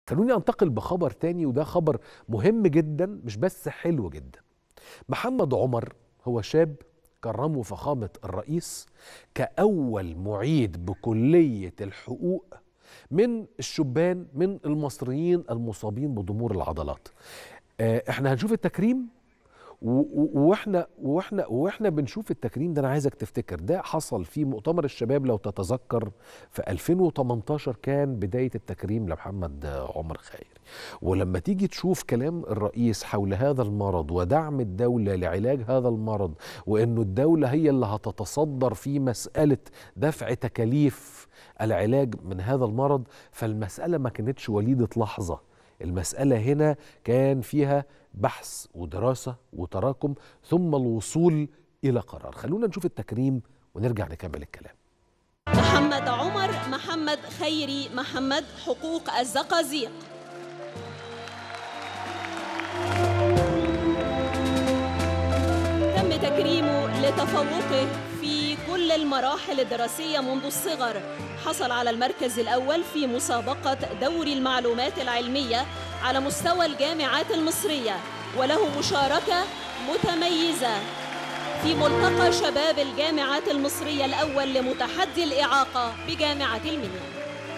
خلوني انتقل بخبر تاني وده خبر مهم جدا مش بس حلو جدا محمد عمر هو شاب كرمه فخامة الرئيس كأول معيد بكلية الحقوق من الشبان من المصريين المصابين بضمور العضلات آه، احنا هنشوف التكريم و- و- واحنا واحنا واحنا بنشوف التكريم ده انا عايزك تفتكر ده حصل في مؤتمر الشباب لو تتذكر في 2018 كان بدايه التكريم لمحمد عمر خيري ولما تيجي تشوف كلام الرئيس حول هذا المرض ودعم الدوله لعلاج هذا المرض وانه الدوله هي اللي هتتصدر في مساله دفع تكاليف العلاج من هذا المرض فالمساله ما كانتش وليده لحظه المسألة هنا كان فيها بحث ودراسة وتراكم ثم الوصول إلى قرار خلونا نشوف التكريم ونرجع نكمل الكلام محمد عمر محمد خيري محمد حقوق الزقازيق تم تكريمه لتفوقه في كل المراحل الدراسية منذ الصغر حصل على المركز الأول في مسابقة دوري المعلومات العلمية على مستوى الجامعات المصرية وله مشاركة متميزة في ملتقى شباب الجامعات المصرية الأول لمتحدي الإعاقة بجامعة المنيا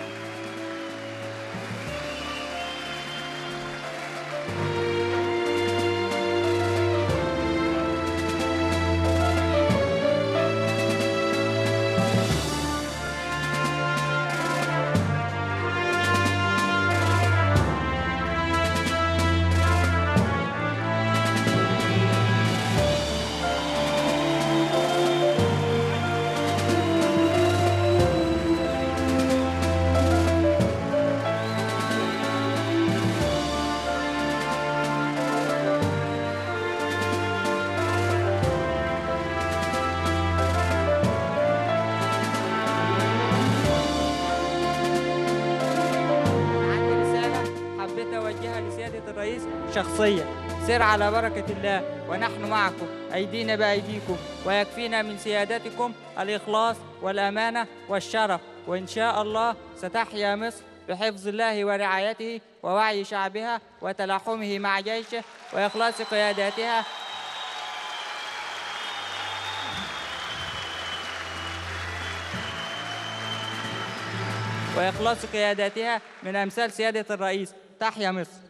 عندي رسالة حبيت أوجهها لسيادة الرئيس شخصيا سر على بركة الله ونحن معكم أيدينا بأيديكم ويكفينا من سيادتكم الإخلاص والأمانة والشرف وإن شاء الله ستحيا مصر بحفظ الله ورعايته ووعي شعبها وتلاحمه مع جيشه وإخلاص قياداتها وإخلاص قياداتها من أمثال سيادة الرئيس تحيا مصر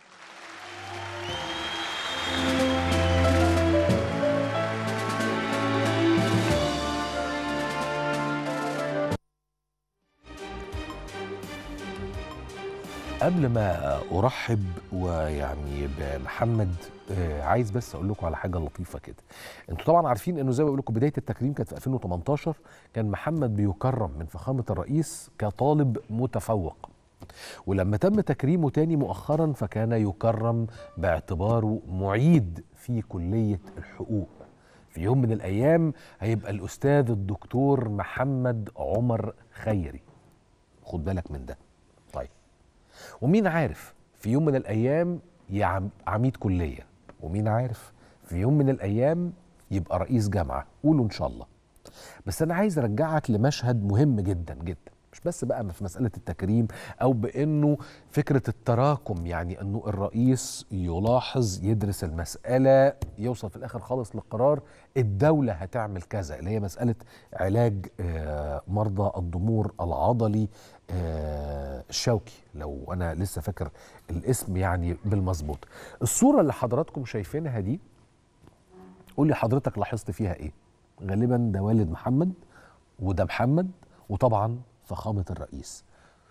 قبل ما أرحب ويعني بمحمد آه، عايز بس أقول لكم على حاجة لطيفة كده انتوا طبعا عارفين انه زي ما بقول لكم بداية التكريم كانت في 2018 كان محمد بيكرم من فخامة الرئيس كطالب متفوق ولما تم تكريمه تاني مؤخرا فكان يكرم باعتباره معيد في كلية الحقوق في يوم من الأيام هيبقى الأستاذ الدكتور محمد عمر خيري خد بالك من ده طيب ومين عارف في يوم من الأيام يا عميد كلية ومين عارف في يوم من الأيام يبقى رئيس جامعة قولوا إن شاء الله بس أنا عايز أرجعك لمشهد مهم جدا جدا مش بس بقى في مسألة التكريم أو بأنه فكرة التراكم يعني أنه الرئيس يلاحظ يدرس المسألة يوصل في الآخر خالص لقرار الدولة هتعمل كذا اللي هي مسألة علاج آه، مرضى الضمور العضلي آه، الشوكي لو أنا لسه فاكر الاسم يعني بالمظبوط الصورة اللي حضراتكم شايفينها دي قول لي حضرتك لاحظت فيها ايه غالبا ده والد محمد وده محمد وطبعا فخامة الرئيس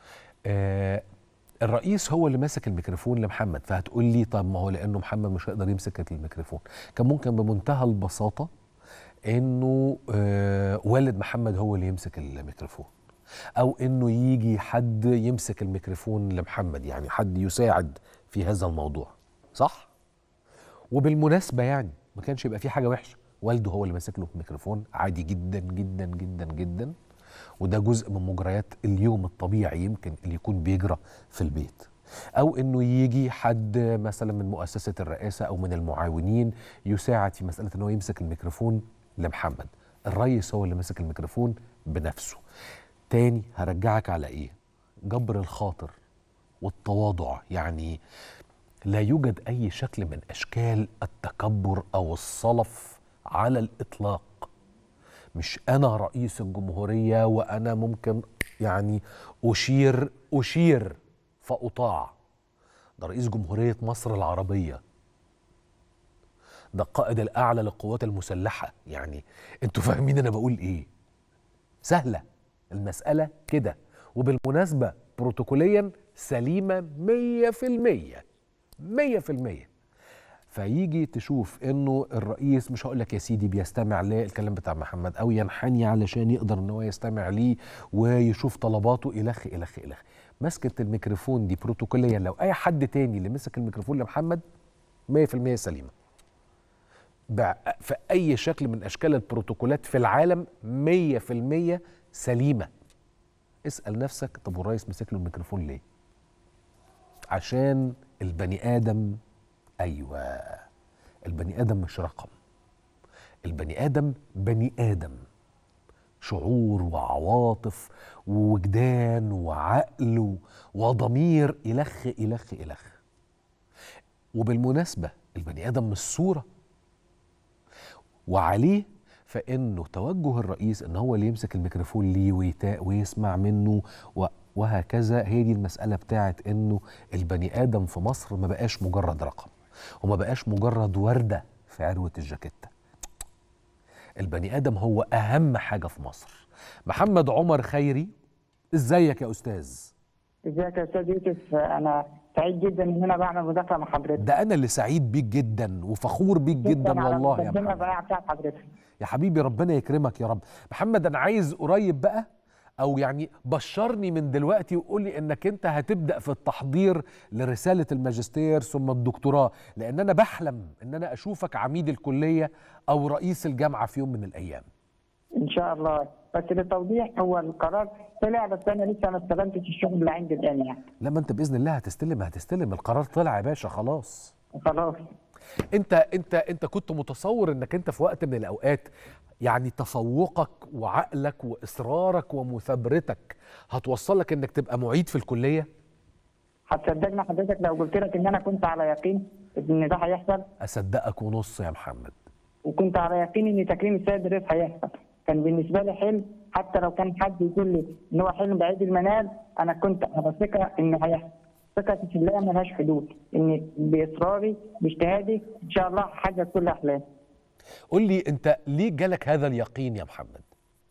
آه الرئيس هو اللي ماسك الميكروفون لمحمد فهتقول لي طب ما هو لانه محمد مش هيقدر يمسك الميكروفون كان ممكن بمنتهى البساطه انه آه والد محمد هو اللي يمسك الميكروفون او انه يجي حد يمسك الميكروفون لمحمد يعني حد يساعد في هذا الموضوع صح وبالمناسبه يعني ما كانش يبقى في حاجه وحشه والده هو اللي ماسك له الميكروفون عادي جدا جدا جدا جدا وده جزء من مجريات اليوم الطبيعي يمكن اللي يكون بيجرى في البيت او انه يجي حد مثلا من مؤسسه الرئاسه او من المعاونين يساعد في مساله انه يمسك الميكروفون لمحمد الرئيس هو اللي مسك الميكروفون بنفسه تاني هرجعك على ايه جبر الخاطر والتواضع يعني لا يوجد اي شكل من اشكال التكبر او الصلف على الاطلاق مش انا رئيس الجمهوريه وانا ممكن يعني اشير اشير فاطاع ده رئيس جمهوريه مصر العربيه ده القائد الاعلى للقوات المسلحه يعني انتوا فاهمين انا بقول ايه سهله المساله كده وبالمناسبه بروتوكوليا سليمه 100% 100% فيجي تشوف انه الرئيس مش هقول لك يا سيدي بيستمع للكلام بتاع محمد او ينحني علشان يقدر ان هو يستمع ليه ويشوف طلباته الخ الخ الخ مسكه الميكروفون دي بروتوكوليا لو اي حد تاني اللي مسك الميكروفون لمحمد 100% سليمه بع- في اي شكل من اشكال البروتوكولات في العالم 100% سليمه اسال نفسك طب والرئيس مسك له الميكروفون ليه عشان البني ادم ايوه البني ادم مش رقم البني ادم بني ادم شعور وعواطف ووجدان وعقل و- وضمير الخ الخ الخ وبالمناسبه البني ادم مش صوره وعليه فانه توجه الرئيس ان هو اللي يمسك الميكروفون ليه ويتا ويسمع منه و وهكذا هي دي المساله بتاعت انه البني ادم في مصر ما بقاش مجرد رقم وما بقاش مجرد ورده في عروه الجاكيته البني ادم هو اهم حاجه في مصر محمد عمر خيري ازيك يا استاذ ازيك يا استاذ يوسف انا سعيد جدا ان انا بعمل مداخله مع حضرتك ده انا اللي سعيد بيك جدا وفخور بيك جدا شكراً على والله يا المقدمة محمد الرائعة بتاعت حضرتك يا حبيبي ربنا يكرمك يا رب محمد انا عايز قريب بقى او يعني بشرني من دلوقتي وقول لي انك انت هتبدا في التحضير لرساله الماجستير ثم الدكتوراه لان انا بحلم ان انا اشوفك عميد الكليه او رئيس الجامعه في يوم من الايام ان شاء الله بس للتوضيح هو القرار طلع بس انا لسه ما استلمتش الشغل اللي عندي الان يعني لما انت باذن الله هتستلم هتستلم القرار طلع يا باشا خلاص خلاص انت انت انت كنت متصور انك انت في وقت من الاوقات يعني تفوقك وعقلك واصرارك ومثابرتك هتوصلك انك تبقى معيد في الكليه هتصدقنا حضرتك لو قلت لك ان انا كنت على يقين ان ده هيحصل اصدقك ونص يا محمد وكنت على يقين ان تكريم السيد الرئيس هيحصل كان بالنسبه لي حلم حتى لو كان حد يقول لي ان هو حلم بعيد المنال انا كنت على ثقه انه هيحصل ثقتي في الله ملهاش حدود ان باصراري باجتهادي ان شاء الله هحقق كل احلامي قول لي انت ليه جالك هذا اليقين يا محمد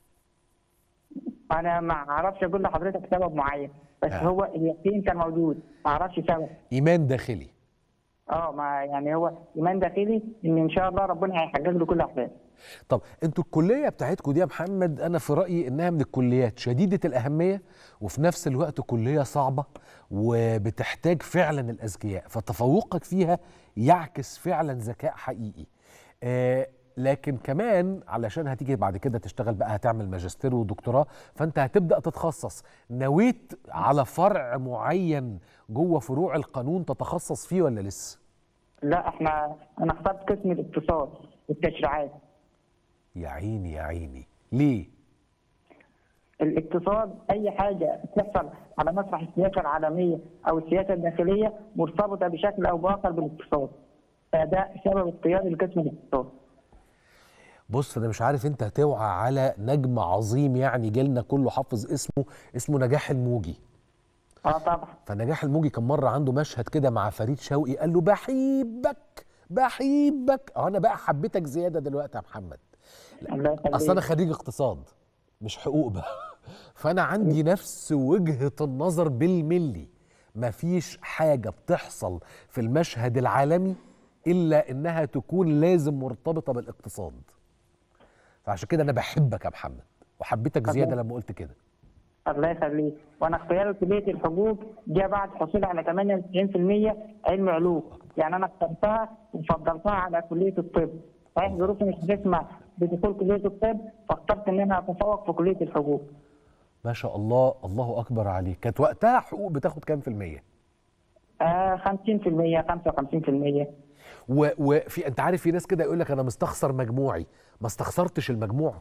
انا ما اعرفش اقول لحضرتك سبب معين بس آه. هو اليقين كان موجود ما اعرفش سبب ايمان داخلي اه ما يعني هو ايمان داخلي ان ان شاء الله ربنا هيحقق له كل احلامي طب انتوا الكليه بتاعتكم دي يا محمد انا في رايي انها من الكليات شديده الاهميه وفي نفس الوقت كليه صعبه وبتحتاج فعلا الاذكياء فتفوقك فيها يعكس فعلا ذكاء حقيقي آه لكن كمان علشان هتيجي بعد كده تشتغل بقى هتعمل ماجستير ودكتوراه فانت هتبدا تتخصص نويت على فرع معين جوه فروع القانون تتخصص فيه ولا لسه لا احنا انا اخترت قسم الاقتصاد والتشريعات يا عيني يا عيني ليه الاقتصاد اي حاجه بتحصل على مسرح السياسه العالميه او السياسه الداخليه مرتبطه بشكل او باخر بالاقتصاد فده سبب اختياري لقسم الاقتصاد بص انا مش عارف انت هتوعى على نجم عظيم يعني جيلنا كله حافظ اسمه اسمه نجاح الموجي اه طبعا فنجاح الموجي كان مره عنده مشهد كده مع فريد شوقي قال له بحبك بحبك اه انا بقى حبيتك زياده دلوقتي يا محمد الله يخليك اصل انا خريج اقتصاد مش حقوق بقى فانا عندي نفس وجهه النظر بالملي مفيش حاجه بتحصل في المشهد العالمي الا انها تكون لازم مرتبطه بالاقتصاد فعشان كده انا بحبك يا محمد وحبيتك زياده لما قلت كده الله يخليك وانا اختياري لكليه الحقوق جاء بعد حصولي على 98% علم علوم يعني انا اخترتها وفضلتها على كليه الطب صحيح ظروفي مش بتسمح بدخول كليه الطب فاخترت ان انا اتفوق في كليه الحقوق ما شاء الله الله اكبر عليك كانت وقتها حقوق بتاخد كام في الميه آه 50% 55% و- وفي انت عارف في ناس كده يقول لك انا مستخسر مجموعي ما استخسرتش المجموع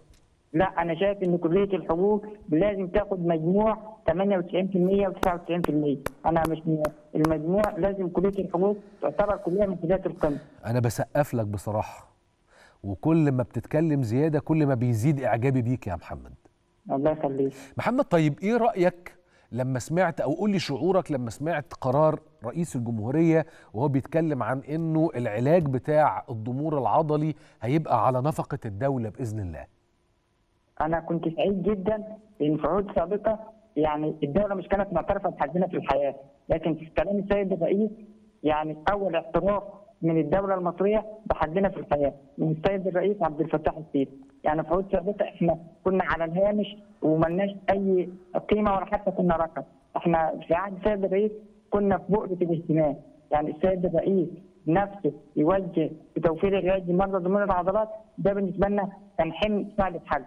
لا انا شايف ان كليه الحقوق لازم تاخد مجموع 98% و99% انا مش م- المجموع لازم كليه الحقوق تعتبر كليه من كليات القمه انا بسقف لك بصراحه وكل ما بتتكلم زياده كل ما بيزيد اعجابي بيك يا محمد الله يخليك محمد طيب ايه رايك لما سمعت او قول لي شعورك لما سمعت قرار رئيس الجمهوريه وهو بيتكلم عن انه العلاج بتاع الضمور العضلي هيبقى على نفقه الدوله باذن الله انا كنت سعيد جدا لان في عهود سابقه يعني الدوله مش كانت معترفه بحدنا في الحياه لكن في كلام السيد الرئيس يعني اول اعتراف من الدوله المصريه بحدنا في الحياه من السيد الرئيس عبد الفتاح السيسي يعني في عهود سابقه احنا كنا على الهامش وملناش اي قيمه ولا حتى كنا رقم احنا في عهد السيد الرئيس كنا في بؤره الاهتمام يعني السيد الرئيس نفسه يوجه بتوفير العلاج لمرضى ضمور العضلات ده بالنسبه لنا كان حلم صعب حاجه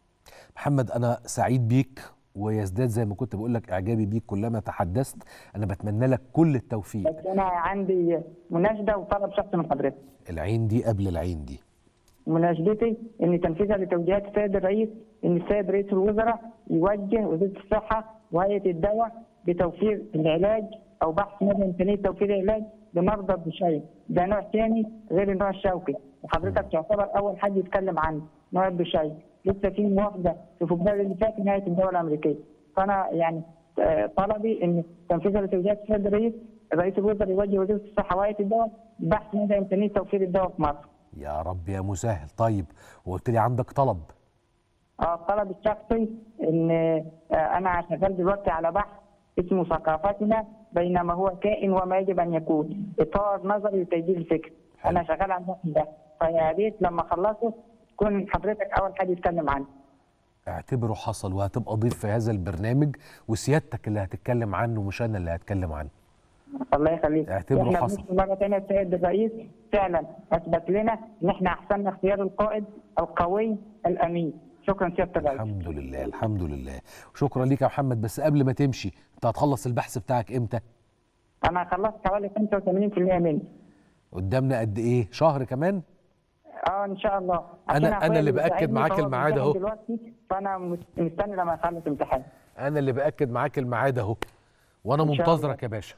محمد انا سعيد بيك ويزداد زي ما كنت بقول لك اعجابي بيك كلما تحدثت انا بتمنى لك كل التوفيق بس انا عندي مناشده وطلب شخصي من حضرتك العين دي قبل العين دي مناشدتي ان تنفيذا لتوجيهات السيد الرئيس ان السيد رئيس الوزراء يوجه وزاره الصحه وهيئه الدواء بتوفير العلاج او بحث مدى امكانيه توفير العلاج لمرضى الدشين ده نوع ثاني غير النوع الشوكي وحضرتك تعتبر اول حد يتكلم عن نوع الدشين لسه في موافقه في فبراير اللي فات نهايه الدوله الامريكيه فانا يعني آه، طلبي ان تنفيذا لتوجيهات السيد الرئيس رئيس الوزراء يوجه وزاره الصحه وهيئه الدواء بحث مدى امكانيه توفير الدواء في مصر يا رب يا مسهل طيب وقلت لي عندك طلب اه الطلب الشخصي ان آه، انا شغال دلوقتي على بحث اسمه ثقافتنا بينما هو كائن وما يجب ان يكون اطار نظري لتجديد الفكر حلو. انا شغال على البحث ده فيا ريت لما اخلصه تكون حضرتك اول حد يتكلم عنه اعتبره حصل وهتبقى ضيف في هذا البرنامج وسيادتك اللي هتتكلم عنه مش انا اللي هتكلم عنه الله يخليك اعتبره احنا حصل. بنشكر مره ثانيه السيد الرئيس فعلا اثبت لنا ان احنا احسننا اختيار القائد القوي الامين شكرا سياده الرئيس الحمد لله الحمد لله شكرا ليك يا محمد بس قبل ما تمشي انت هتخلص البحث بتاعك امتى انا خلصت حوالي 85% منه قدامنا قد ايه شهر كمان اه ان شاء الله أنا- عشان أنا أخويا اللي بأكد بيساعدني معاك فهو الميعاد بيمتحن أهو. دلوقتي فانا مست- مستني لما يخلص امتحان انا اللي باكد معاك الميعاد اهو وانا إن شاء منتظرك يا باشا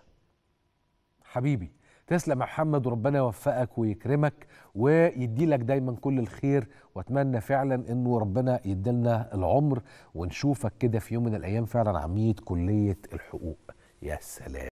حبيبي تسلم يا محمد وربنا يوفقك ويكرمك ويدي لك دايما كل الخير واتمنى فعلا انه ربنا يديلنا العمر ونشوفك كده في يوم من الايام فعلا عميد كليه الحقوق يا سلام